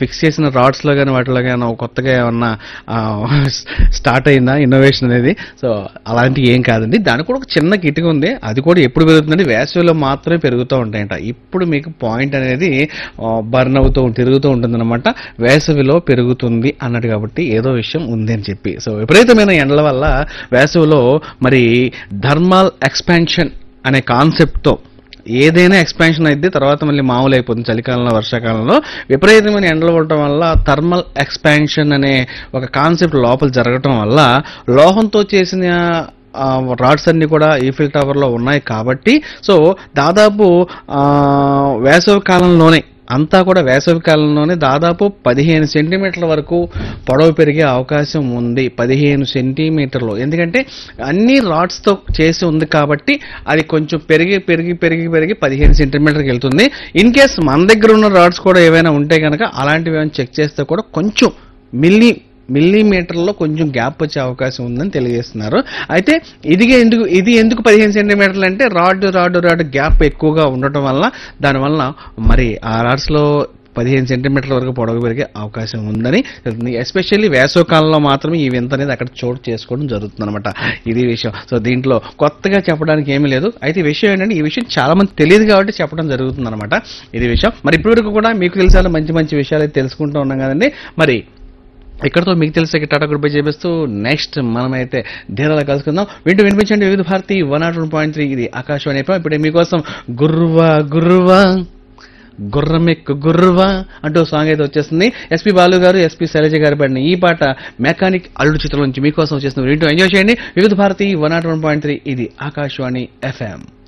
Fix చేసిన rods లో కానీ వాటిలో కానీ కొత్తగా ఏమన్నా స్టార్ట్ అయిందా ఇన్నోవేషన్ అనేది సో అలాంటివి ఏం కాదండి దానికి కూడా ఒక చిన్న కిటిక ఉంది అది కూడా ఎప్పుడు పెరుగుతుందంటే వేసవిలో మాత్రమే పెరుగుతూ ఉంటాయంట ఇప్పుడు మీకు పాయింట్ అనేది బర్న్ అవుతూ తిరుగుతూ ఉంటుందన్నమాట వేసవిలో పెరుగుతుంది అన్నట్టు కాబట్టి ఏదో విషయం ఉంది అని చెప్పి సో విపరీతమైన ఎండల వల్ల వేసవిలో మరి థర్మల్ ఎక్స్పాన్షన్ అనే కాన్సెప్ట్తో ఏదైనా ఎక్స్పాన్షన్ అయితే తర్వాత మళ్ళీ మామూలు అయిపోతుంది చలికాలంలో వర్షాకాలంలో విపరీతమైన ఎండలు ఉండటం వల్ల థర్మల్ ఎక్స్పాన్షన్ అనే ఒక కాన్సెప్ట్ లోపల జరగటం వల్ల లోహంతో చేసిన ఆ, రాడ్స్ అన్ని కూడా ఈఫిల్ టవర్లో ఉన్నాయి కాబట్టి సో దాదాపు ఆ, వేసవి కాలంలోనే అంతా కూడా వేసవి కాలంలోనే దాదాపు పదిహేను సెంటీమీటర్ల వరకు పొడవు పెరిగే అవకాశం ఉంది పదిహేను సెంటీమీటర్లు ఎందుకంటే అన్ని రాడ్స్తో చేసి ఉంది కాబట్టి అది కొంచెం పెరిగి పెరిగి పెరిగి పెరిగి పదిహేను సెంటీమీటర్కి వెళ్తుంది ఇన్ కేస్ మన దగ్గర ఉన్న రాడ్స్ కూడా ఏవైనా ఉంటే కనుక అలాంటివి ఏమైనా చెక్ చేస్తే కూడా కొంచెం మిల్లీ మిల్లీమీటర్లో కొంచెం గ్యాప్ వచ్చే అవకాశం ఉందని తెలియజేస్తున్నారు అయితే ఇది ఎందుకు ఇది ఎందుకు పదిహేను సెంటీమీటర్లు అంటే రాడ్ రాడ్ రాడ్ గ్యాప్ ఎక్కువగా ఉండటం వల్ల దానివల్ల మరి ఆ రాడ్స్లో పదిహేను సెంటీమీటర్ల వరకు పొడవు పెరిగే అవకాశం ఉందని తెలుస్తుంది ఎస్పెషల్లీ వేసవకాలంలో మాత్రమే ఈ వింత అనేది అక్కడ చోటు చేసుకోవడం జరుగుతుంది అనమాట ఇది విషయం సో దీంట్లో కొత్తగా చెప్పడానికి ఏమీ లేదు అయితే ఈ విషయం ఏంటంటే ఈ విషయం చాలా మంది తెలియదు కాబట్టి చెప్పడం జరుగుతుంది అనమాట ఇది విషయం మరి ఇప్పటివరకు కూడా మీకు తెలిసిన మంచి మంచి విషయాలు అయితే తెలుసుకుంటూ ఉన్నాం కదండి మరి ఇక్కడతో మీకు తెలిసే టాటా గుడ్ బై చేపిస్తూ నెక్స్ట్ మనమైతే ధీరాలో కలుసుకుందాం వింటూ వినిపించండి Vividh Bharati one nought one point three ఇది ఆకాశవాణి ఎఫ్ఎం. ఇప్పుడే మీకోసం గుర్రువా గుర్రువా గుర్రమెక్కు గుర్రువా అంటూ సాంగ్ అయితే వచ్చేస్తుంది ఎస్పి బాలు గారు ఎస్పి శైలజ గారు పాడిన ఈ పాట మెకానిక్ అల్లుడు చిత్రం నుంచి మీకోసం వచ్చేస్తుంది వింటూ ఎంజాయ్ చేయండి Vividh Bharati one nought one point three ఇది ఆకాశవాణి ఎఫ్ఎం